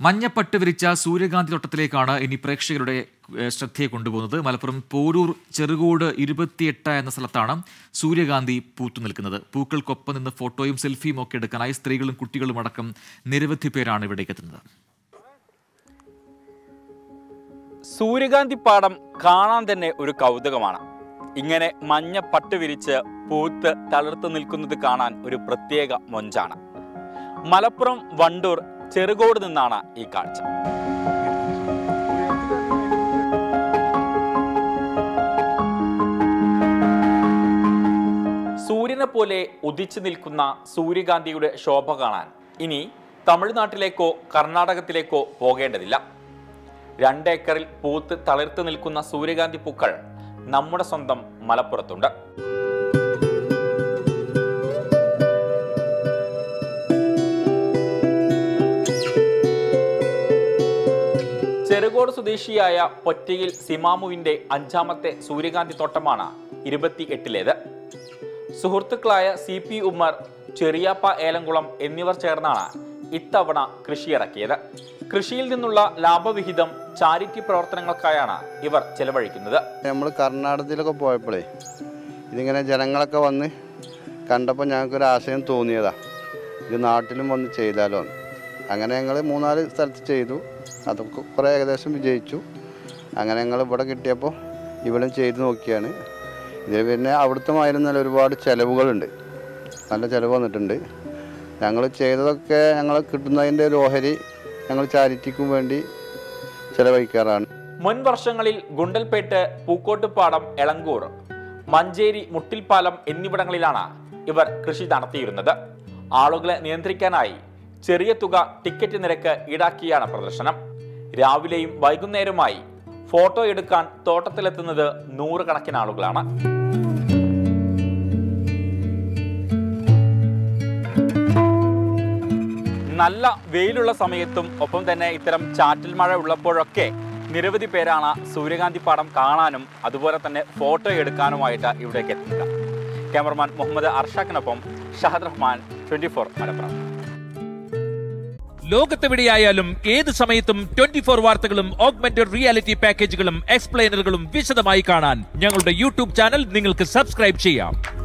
മഞ്ഞപ്പട്ട് വിരിച്ച സൂര്യകാന്തി തോട്ടത്തിലേക്കാണ് ഇനി പ്രേക്ഷകരുടെ ഏഹ്, ശ്രദ്ധയെ കൊണ്ടുപോകുന്നത് മലപ്പുറം പോരൂർ ചെറുകോട് ഇരുപത്തിയെട്ട് എന്ന സ്ഥലത്താണ് സൂര്യകാന്തി പൂത്തു നിൽക്കുന്നത് പൂക്കൾക്കൊപ്പം നിന്ന് ഫോട്ടോയും സെൽഫിയും ഒക്കെ എടുക്കാനായി സ്ത്രീകളും കുട്ടികളും അടക്കം നിരവധി പേരാണ് ഇവിടേക്ക് എത്തുന്നത് സൂര്യകാന്തി പാടം കാണാൻ തന്നെ ഒരു കൗതുകമാണ് ഇങ്ങനെ മഞ്ഞ പട്ട് വിരിച്ച് പൂത്ത് തളിർത്ത് നിൽക്കുന്നത് കാണാൻ ഒരു പ്രത്യേക മൊഞ്ചാണ് മലപ്പുറം വണ്ടൂർ ചെറുകോട് നിന്നാണ് ഈ കാഴ്ച സൂര്യനെ പോലെ ഉദിച്ചു നിൽക്കുന്ന സൂര്യകാന്തിയുടെ ശോഭ കാണാൻ ഇനി തമിഴ്നാട്ടിലേക്കോ കർണാടകത്തിലേക്കോ പോകേണ്ടതില്ല രണ്ടേക്കറിൽ പൂത്ത് തളിർത്ത് നിൽക്കുന്ന സൂര്യകാന്തി പൂക്കൾ നമ്മുടെ സ്വന്തം മലപ്പുറത്തുണ്ട് ചെറുകോട് സ്വദേശിയായ പൊറ്റയിൽ സിമാമുവിന്റെ അഞ്ചാമത്തെ സൂര്യകാന്തി തോട്ടമാണ് ഇരുപത്തി എട്ടിലേത് സുഹൃത്തുക്കളായ സി പി ഉമ്മർ ചെറിയാപ്പ ഏലംകുളം എന്നിവർ ചേർന്നാണ് ഇത്തവണ കൃഷിയിറക്കിയത് കൃഷിയിൽ നിന്നുള്ള ലാഭവിഹിതം ചാരിറ്റി പ്രവർത്തനങ്ങൾക്കായാണ് ഇവർ ചെലവഴിക്കുന്നത് നമ്മൾ കർണാടകത്തിലൊക്കെ പോയപ്പോഴേ ഇതിങ്ങനെ ജനങ്ങളൊക്കെ വന്ന് കണ്ടപ്പോൾ ഞങ്ങൾക്കൊരു ആശയം തോന്നിയതാ ഇത് നാട്ടിലും വന്ന് ചെയ്താലോ എന്ന്. അങ്ങനെ ഞങ്ങൾ മൂന്നാല് സ്ഥലത്ത് ചെയ്തു അതൊക്കെ കുറേ ഏകദേശം വിജയിച്ചു അങ്ങനെ ഞങ്ങൾ ഇവിടെ കിട്ടിയപ്പോൾ ഇവിടെ ചെയ്ത് നോക്കിയാണ് ഇതിൽ പിന്നെ അവിടുത്തെ മായിരുന്നാലും ഒരുപാട് ചിലവുകളുണ്ട് നല്ല ചിലവ് വന്നിട്ടുണ്ട് ഞങ്ങൾ ചെയ്തതൊക്കെ ഞങ്ങൾ കിട്ടുന്നതിൻ്റെ ഒരു ഓഹരി ഞങ്ങൾ ചാരിറ്റിക്കും വേണ്ടി ചിലവഴിക്കാറാണ് മുൻ വർഷങ്ങളിൽ ഗുണ്ടൽപേട്ട് പൂക്കോട്ടുപാടം എളങ്കൂർ മഞ്ചേരി മുട്ടിൽപ്പാലം എന്നിവിടങ്ങളിലാണ് ഇവർ കൃഷി നടത്തിയിരുന്നത് ആളുകളെ നിയന്ത്രിക്കാനായി ചെറിയ തുക ടിക്കറ്റ് നിരക്ക് ഈടാക്കിയാണ് പ്രദർശനം രാവിലെയും വൈകുന്നേരവുമായി ഫോട്ടോ എടുക്കാൻ തോട്ടത്തിലെത്തുന്നത് നൂറുകണക്കിന് ആളുകളാണ് നല്ല വെയിലുള്ള സമയത്തും ഒപ്പം തന്നെ ഇത്തരം ചാറ്റൽ മഴ ഉള്ളപ്പോഴൊക്കെ നിരവധി പേരാണ് സൂര്യകാന്തി പാടം കാണാനും അതുപോലെ തന്നെ ഫോട്ടോ എടുക്കാനുമായിട്ട് ഇവിടേക്ക് എത്തുക ക്യാമറമാൻ മുഹമ്മദ് അർഷാഖിനൊപ്പം ഷഹദ് റഹ്മാൻ ട്വന്റി ഫോർ മലപ്പുറം ലോകത്തെവിടെയായാലും ഏത് സമയത്തും ട്വന്റി ഫോർ വാർത്തകളും ഓഗ്മെന്റഡ് റിയാലിറ്റി പാക്കേജുകളും എക്സ്പ്ലെയിനറുകളും വിശദമായി കാണാൻ ഞങ്ങളുടെ യൂട്യൂബ് ചാനൽ നിങ്ങൾക്ക് സബ്സ്ക്രൈബ് ചെയ്യാം